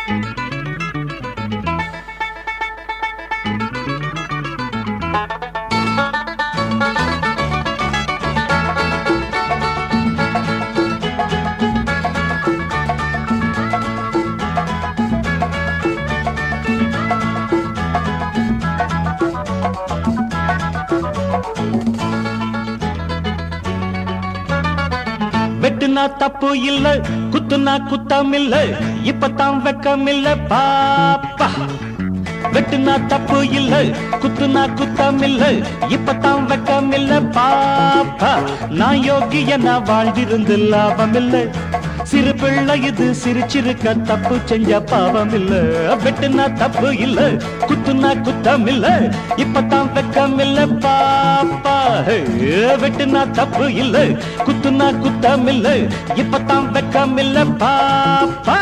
வெட்டுனா தப்பு இல்ல குத்துனா குத்தம் இல்ல இப்பதான் வெக்கம் இல்ல பாப்பா வெட்டுனா தப்பு இல்ல குத்துனா குத்தம் இல்ல இப்பதான் வெக்கம் இல்ல பாப்பா நான் யோகிய நான் வாழ்ந்திருந்து லாபம் இல்ல சிறு பிள்ளை இது சிரிச்சிருக்க தப்பு செஞ்ச பாவம் இல்ல வெட்டுனா தப்பு இல்ல குத்துனா குத்தம் இல்ல இப்பதான் வெக்கம் இல்ல பாப்பா வெட்டுனா தப்பு இல்ல குத்துனா குத்தம் இல்ல இப்பதான் வெக்கம் இல்ல பாப்பா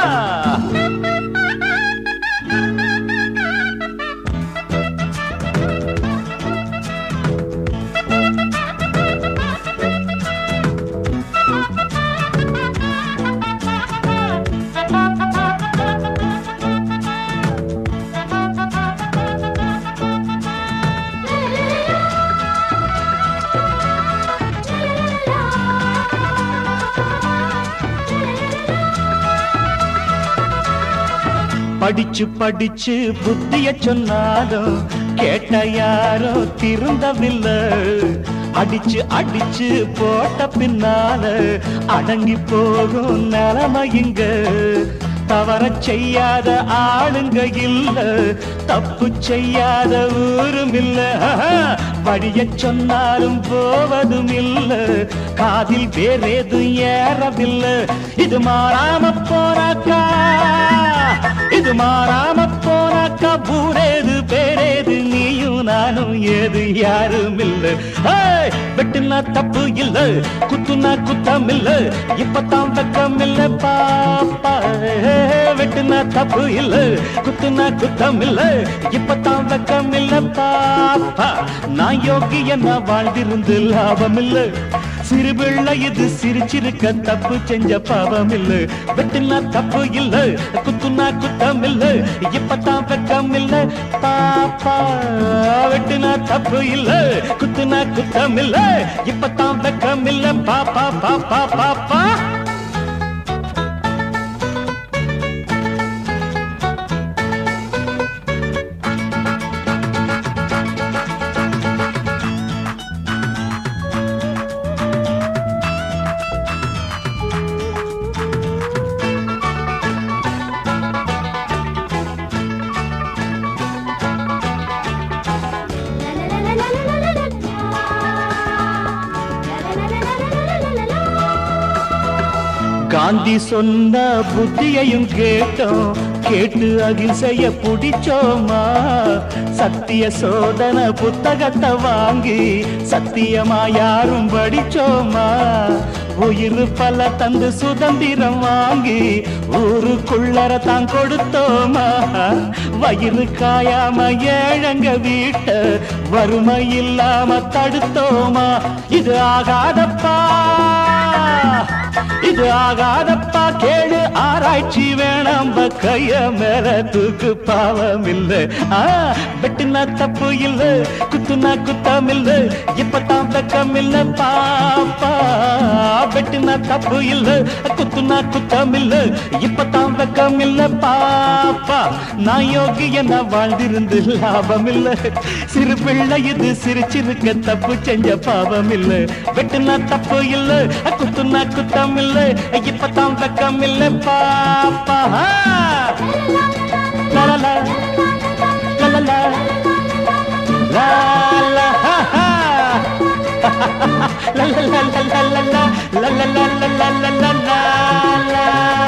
படிச்சு படிச்சு புத்திய சொன்னாலும் கேட்ட யாரோ திருந்தவில்லை அடிச்சு அடிச்சு போட்ட பின்னால அடங்கி போகும் நிலைமை இங்க தவற செய்யாத ஆளுங்க இல்ல தப்பு செய்யாத ஊரும் இல்ல வழிய சொன்னாலும் போவதும் இல்ல காதில் வேறேதும் ஏறவில்லை இது மாறாம போனாக்கா இது மாறாம போனாக்கா பூரேது பேரேது நீயும் நானும் ஏது யாரும் இல்ல ஏய், வெட்டுனா தப்பு இல்ல குத்துனா குத்தம் இல்ல இப்பதான் வெக்கம் இல்ல பாப்பா ஏய், வெட்டுனா தப்பு இல்ல குத்துனா குத்தம் இல்ல இப்பதான் வெக்கம் இல்ல பாப்பா நான் யோகிய நான் வாழ்ந்திருந்து லாபம் இல்ல சிறு பிள்ளை இது சிரிச்சிருக்க தப்பு செஞ்ச பாவம் இல்ல வெட்டுனா தப்பு இல்ல குத்துனா குத்தம் இல்ல இப்பதான் வெக்கம் இல்ல பாப்பா வெட்டுனா தப்பு இல்ல குத்துனா குத்தம் இல்ல இப்பதான் வெக்கம் இல்ல பாப்பா பாப்பா பாப்பா காந்தி சொன்ன புத்தியையும் கேட்டோம் கேட்டு அகிம்சைய புடிச்சோமா சத்திய சோதன புத்தகத்தை வாங்கி சத்தியமா யாரும் படிச்சோமா உயிர் பல தந்து சுதந்திரம் வாங்கி ஊருக்குள்ளர தான் கொடுத்தோமா வயிறு காயாம ஏழங்க வீட்ட வறுமை இல்லாம தடுத்தோமா இது ஆகாதப்பா இது ஆகாதப்பா கேளு ஆராய்ச்சி வேணாம் கைய மேல தூக்கு பாவம் இல்ல ஆ, வெட்டுனா தப்பு இல்ல குத்துனா குத்தம் இல்ல இப்பதான் வெக்கம் இல்ல பாப்பா வெட்டுனா தப்பு இல்ல குத்துனா குத்தம் இல்ல இப்பதான் வெக்கம் இல்ல பாப்பா நான் யோகிய நான் வாழ்ந்திருந்து லாபம் இல்ல சிறு பிள்ளை இது சிரிச்சிருக்க தப்பு செஞ்ச பாவம் இல்ல வெட்டுனா தப்பு இல்ல குத்துனா குத்தம் இல்ல இப்பதான் வெக்கம் இல்ல பாப்பா லா லா லா லா லா லா லா லா ஹா ஹா la la la la la la la la la la la la la la la